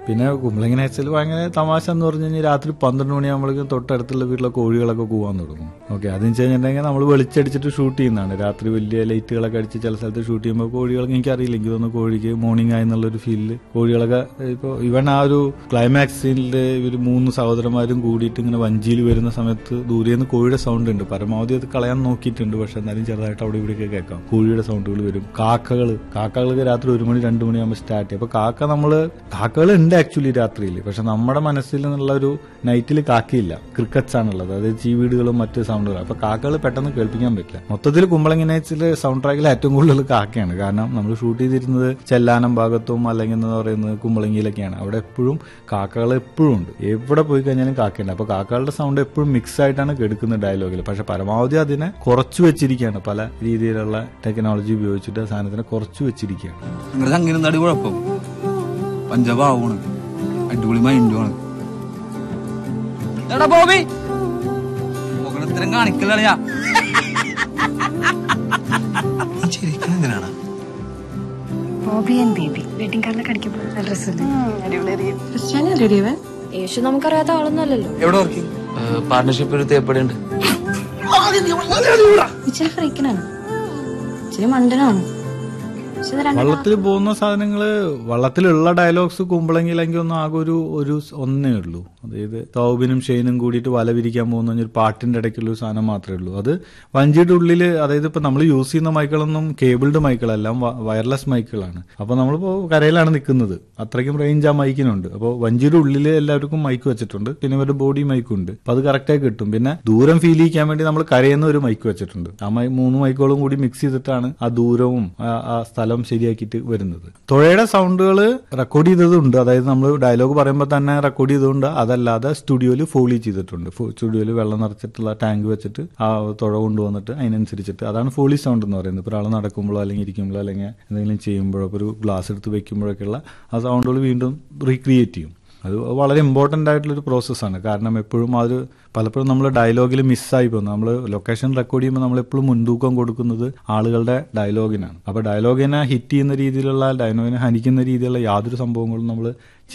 പിന്നെ കുമ്പളങ്ങി നൈറ്റ്സിൽ ഭയങ്കര തമാശ എന്ന് പറഞ്ഞു കഴിഞ്ഞാൽ രാത്രി പന്ത്രണ്ട് മണിയാകുമ്പോഴേക്കും തൊട്ടടുത്തുള്ള വീട്ടിലെ കോഴികളൊക്കെ കൂവാൻ തുടങ്ങും ഓക്കെ അതെന്ന് വെച്ച് കഴിഞ്ഞിട്ടുണ്ടെങ്കിൽ നമ്മൾ വെളിച്ചടിച്ചിട്ട് ഷൂട്ട് ചെയ്യുന്നതാണ് രാത്രി വലിയ ലൈറ്റുകളൊക്കെ അടിച്ച് ചില സ്ഥലത്ത് ഷൂട്ട് ചെയ്യുമ്പോൾ കോഴികൾക്ക് എനിക്കറിയില്ല എനിക്ക് തോന്നുന്നു കോഴിക്ക് മോർണിംഗ് ആയി എന്നുള്ളൊരു ഫീലിൽ കോഴികളൊക്കെ ഇപ്പോൾ ഇവൻ ആ ഒരു ക്ലൈമാക്സ് സീനിൽ ഇവർ മൂന്ന് സഹോദരന്മാരും കൂടിയിട്ട് ഇങ്ങനെ വഞ്ചിയിൽ വരുന്ന സമയത്ത് ദൂരെ നിന്ന് കോഴിയുടെ സൗണ്ട് ഉണ്ട് പരമാവധി അത് കളയാൻ നോക്കിയിട്ടുണ്ട് പക്ഷെ എന്നാലും ചെറുതായിട്ട് അവിടെ ഇവിടെയൊക്കെ കേൾക്കാം കോഴിയുടെ സൗണ്ടുകൾ വരും കാക്കകൾ കാക്കകൾക്ക് രാത്രി ഒരു മണി രണ്ട് മണിയാകുമ്പോൾ സ്റ്റാർട്ട് ചെയ്യും അപ്പൊ കാക്ക നമ്മള് കാക്കകൾ ഉണ്ട് ആക്ച്വലി രാത്രിയിൽ പക്ഷെ നമ്മുടെ മനസ്സിൽ നിന്നുള്ള ഒരു നൈറ്റിൽ കാക്കയില്ല ക്രിക്കറ്റ്സ് ആണുള്ളത് അതായത് ചീവീടുകളും മറ്റ് സൗണ്ടുകളും അപ്പൊ കാക്കകൾ പെട്ടെന്ന് കേൾപ്പിക്കാൻ പറ്റില്ല മൊത്തത്തിൽ കുമ്പളങ്ങി നൈറ്റ്സിൽ സൗണ്ട് ട്രാക്കിൽ ഏറ്റവും കൂടുതൽ കാക്കയാണ് കാരണം നമ്മൾ ഷൂട്ട് ചെയ്തിരുന്നത് ചെല്ലാനം ഭാഗത്തും അല്ലെങ്കിൽ എന്ന് പറയുന്നത് കുമ്പളങ്ങിയിലൊക്കെയാണ് അവിടെ എപ്പോഴും കാക്കകൾ എപ്പോഴും ഉണ്ട് എവിടെ പോയി കഴിഞ്ഞാലും കാക്കയുണ്ട് അപ്പൊ കാക്കകളുടെ സൗണ്ട് എപ്പോഴും മിക്സ് ആയിട്ടാണ് കേൾക്കുന്നത് ഡയലോഗിൽ പക്ഷെ പരമാവധി അതിനെ കുറച്ചു വെച്ചിരിക്കുകയാണ് പല രീതിയിലുള്ള ടെക്നോളജി ഉപയോഗിച്ചിട്ട് ആ സാധനത്തിനെ കുറച്ചു വെച്ചിരിക്കുകയാണ് നിങ്ങളുടെ അങ്ങനെ എന്താടി കുഴപ്പം പഞ്ചഭാവമാണ് അടിപൊളി മൈൻഡുമാണ് എടാ ബോബി മുഖത്തിരം കാണിക്കലറിയാ ശരിക്കും എന്തിനാണ് ബോബി ആൻഡ് ബേബി വെഡിങ് കാർഡിലൊക്കെ അടിക്കുമ്പോൾ നല്ല രസമുണ്ട് ക്രിസ്ത്യാനി റെഡിയവൻ യേശു നമുക്കറിയാത്ത ആളൊന്നുമല്ലല്ലോ എവിടെ വർക്കിംഗ് പാർട്ണർഷിപ്പ് ഒരു തേപ്പടിയുണ്ട് ഇച്ചിരി ഫ്രീക്കനാണ് ഇച്ചിരി മണ്ടനാണ് പക്ഷെ ഇത് രണ്ടും വള്ളത്തിൽ പോകുന്ന സാധനങ്ങള് വള്ളത്തിലുള്ള ഡയലോഗ്സ് കുമ്പളങ്ങിയിലെങ്കിൽ ഒന്നും ആകെ ഒരു ഒരു സ് ഒന്നേ ഉള്ളൂ അതായത് തൗബിനും ഷെയ്നും കൂടിയിട്ട് വല വിരിക്കാൻ പോകുന്ന ഒരു പാട്ടിന്റെ ഇടയ്ക്കുള്ള ഒരു സാധനം മാത്രമേ ഉള്ളൂ അത് വഞ്ചിയുടെ ഉള്ളിൽ അതായത് ഇപ്പൊ നമ്മൾ യൂസ് ചെയ്യുന്ന മൈക്കുകളൊന്നും കേബിൾഡ് മൈക്കുകളെല്ലാം വയർലെസ് മൈക്കുകളാണ് അപ്പൊ നമ്മളിപ്പോ കരയിലാണ് നിൽക്കുന്നത് അത്രയ്ക്കും റേഞ്ച് ആ മൈക്കിനുണ്ട് അപ്പോൾ വഞ്ചിയുടെ ഉള്ളിൽ എല്ലാവർക്കും മൈക്ക് വെച്ചിട്ടുണ്ട് പിന്നെ ഇവരുടെ ബോഡി മൈക്കും ഉണ്ട് അപ്പൊ അത് കറക്റ്റായി കിട്ടും പിന്നെ ദൂരം ഫീൽ ചെയ്യിക്കാൻ വേണ്ടി നമ്മൾ കരയുന്ന ഒരു മൈക്ക് വെച്ചിട്ടുണ്ട് ആ മൈ മൂന്ന് മൈക്കുകളും കൂടി മിക്സ് ചെയ്തിട്ടാണ് ആ ദൂരവും ആ- ആ സ്ഥലം ശരിയാക്കിയിട്ട് വരുന്നത് തുഴയുടെ സൗണ്ടുകൾ റെക്കോർഡ് ചെയ്തതുണ്ട് അതായത് നമ്മൾ ഡയലോഗ് പറയുമ്പോൾ തന്നെ റെക്കോർഡ് ചെയ്തതുകൊണ്ട് അതല്ലാതെ സ്റ്റുഡിയോയിൽ ഫോളി ചെയ്തിട്ടുണ്ട് സ്റ്റുഡിയോയിൽ വെള്ളം നിറച്ചിട്ടുള്ള ടാങ്ക് വെച്ചിട്ട് ആ തുഴ കൊണ്ടുവന്നിട്ട് അതിനനുസരിച്ചിട്ട് അതാണ് ഫോളി സൗണ്ട് എന്ന് പറയുന്നത് ഇപ്പോൾ ഒരാൾ നടക്കുമ്പോഴോ അല്ലെങ്കിൽ ഇരിക്കുമ്പോഴോ അല്ലെങ്കിൽ എന്തെങ്കിലും ചെയ്യുമ്പോഴോ ഇപ്പോൾ ഒരു ഗ്ലാസ് എടുത്ത് വെക്കുമ്പോഴൊക്കെയുള്ള ആ സൗണ്ടുകൾ വീണ്ടും റീക്രിയേറ്റ് ചെയ്യും അത് വളരെ ഇമ്പോർട്ടൻ്റ് ആയിട്ടുള്ളൊരു പ്രോസസ്സാണ് കാരണം എപ്പോഴും അത് പലപ്പോഴും നമ്മൾ ഡയലോഗിൽ മിസ്സായി പോകുന്നു നമ്മൾ ലൊക്കേഷൻ റെക്കോർഡ് ചെയ്യുമ്പോൾ നമ്മൾ എപ്പോഴും മുൻതൂക്കം കൊടുക്കുന്നത് ആളുകളുടെ ഡയലോഗിനാണ് അപ്പോൾ ഡയലോഗിനെ ഹിറ്റ് ചെയ്യുന്ന രീതിയിലുള്ള ഡയലോഗിനെ ഹനിക്കുന്ന രീതിയിലുള്ള യാതൊരു സംഭവങ്ങളും നമ്മൾ